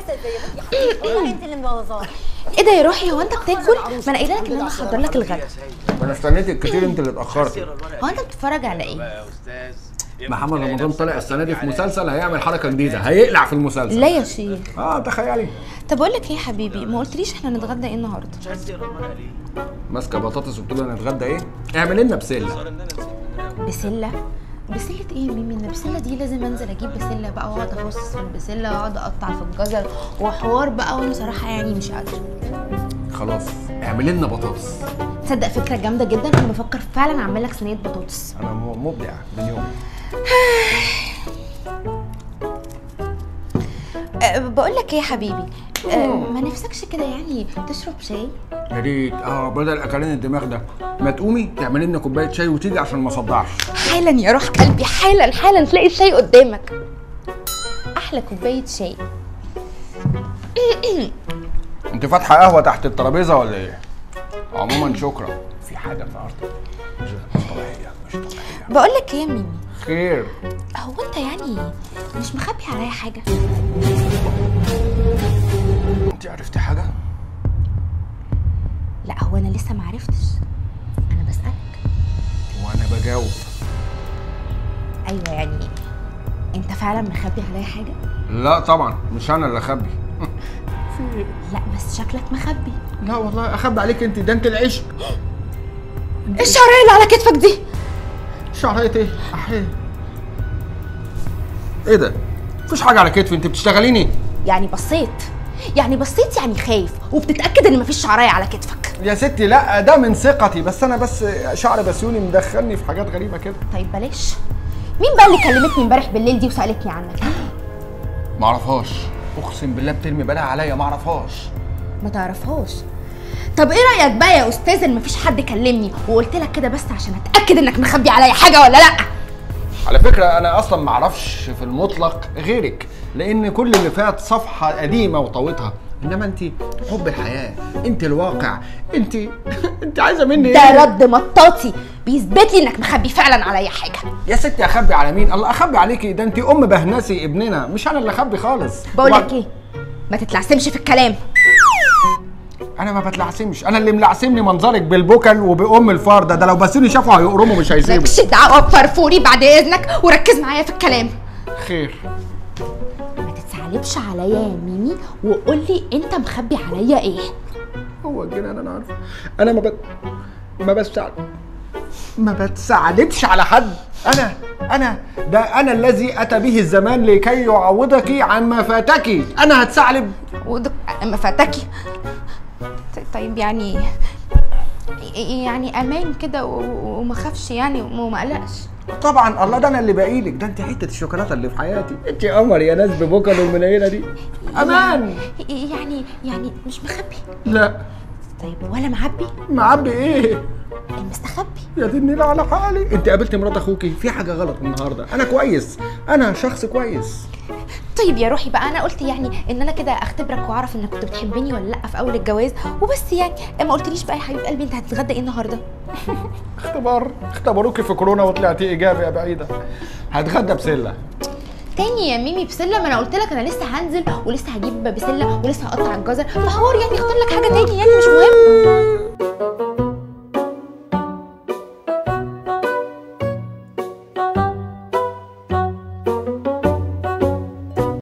انت اللي مبوظاها ايه ده يا روحي هو انت بتاكل ما انا قايله لك ان انا هحضر لك الغدا انا استنيتك كتير انت اللي اتاخرتي هو انت بتتفرج على ايه يا استاذ محمد رمضان طالع السنه دي في مسلسل هيعمل حركه جديده هيقلع في المسلسل لا يا شيخ اه تخيلي طب اقول لك ايه يا حبيبي ما قلتليش احنا نتغدى ايه النهارده مش عايز تقرا المرأة ليه؟ ماسكه بطاطس وبتقول هنتغدى ايه اعمل لنا بسله بسله بسله ايه يا ميمي البسله دي لازم انزل اجيب بسله بقى واقعد افصص في البسله واقعد اقطع في الجزر وحوار بقى وانا صراحه يعني مش قادره خلاص اعمل لنا بطاطس تصدق فكره جامده جدا انا بفكر فعلا اعمل لك صينيه بطاطس انا م- مبدع من يوم أه بقول لك ايه يا حبيبي أه ما نفسكش كده يعني تشرب شاي يا ريت اه بدل اكلين الدماغ ده ما تقومي تعملي لنا كوبايه شاي وتيجي عشان ما اصدعش حالا يا روح قلبي حالا حالا تلاقي الشاي قدامك احلى كوبايه شاي انت فاتحه قهوه تحت الترابيزه ولا ايه عموما شكرا في حاجه النهارده مش مش طبيعيه مش طبيعيه بقول لك ايه يا ميمي خير هو انت يعني مش مخبي عليا حاجه انت عرفتي حاجه لا هو انا لسه ما عرفتش انا بسالك وانا بجاوب ايوه يعني انت فعلا مخبي عليا حاجه لا طبعا مش انا اللي اخبي لا بس شكلك مخبي لا والله اخبي عليك انت ده انت العشق ايه الشعريه اللي على كتفك دي شعريه ايه احيه ايه ده مفيش حاجه على كتفي انت بتشتغليني يعني بصيت يعني بصيت يعني خايف وبتتاكد ان مفيش شعريه على كتفك يا ستي لا ده من ثقتي بس انا بس شعر بسيوني مدخلني في حاجات غريبه كده طيب بلاش مين بقى اللي كلمتني امبارح بالليل دي وسالتني عنك معرفهاش اقسم بالله بترمي بلاها عليا معرفهاش ما تعرفهاش طب ايه رايك بقى يا استاذ ان مفيش حد كلمني وقلت لك كده بس عشان اتاكد انك مخبي عليا حاجه ولا لا على فكره انا اصلا معرفش في المطلق غيرك لان كل اللي فات صفحه قديمه وطويتها انما انت حب الحياه انت الواقع انت انت عايزه مني ده ايه رد مطاطي بيثبت لي انك مخبي فعلا عليا حاجه يا ستي اخبي على مين الله اخبي عليكي ده انت ام بهنسي ابننا مش انا اللي اخبي خالص بقول وبعد- لك ايه ما تتلعثمش في الكلام انا ما بتلعثمش انا اللي ملعثمني منظرك بالبكل وبام الفار ده ده لو بسوني شافوا هيقرموا مش هيسيبوا مالكش دعوه بفرفوري بعد اذنك وركز معايا في الكلام خير ما تتثعلبش عليا يا ميمي وقول لي انت مخبي عليا ايه هو الجنان انا عارفه انا ما بت... ما بستعد ما بتساعدش على حد انا انا ده انا الذي اتى به الزمان لكي يعوضك عما فاتك انا هتثعلب ودك ما فاتكي ط- طيب يعني يعني امان كده و- وما خافش يعني وما قلقش طبعا الله ده انا اللي باقيلك ده انت حته الشوكولاته اللي في حياتي انت قمر يا ناس ببكل والمنيله دي امان يعني يعني مش مخبي لا طيب ولا معبي معبي ايه مستخبي يا دي النيلة على حالي انت قابلت مرات اخوكي في حاجه غلط النهارده انا كويس انا شخص كويس طيب يا روحي بقى انا قلت يعني ان انا كده اختبرك واعرف انك كنت بتحبني ولا لا في اول الجواز وبس يعني ما قلتليش بقى يا حبيب قلبي انت هتتغدى ايه النهارده اختبار اختبروكي في كورونا وطلعتي ايجابي يا بعيده هتغدى بسله تاني يا ميمي بسله ما انا قلت لك انا لسه هنزل ولسه هجيب بسله ولسه هقطع الجزر فحوار يعني اختار لك حاجه تاني يعني مش مهم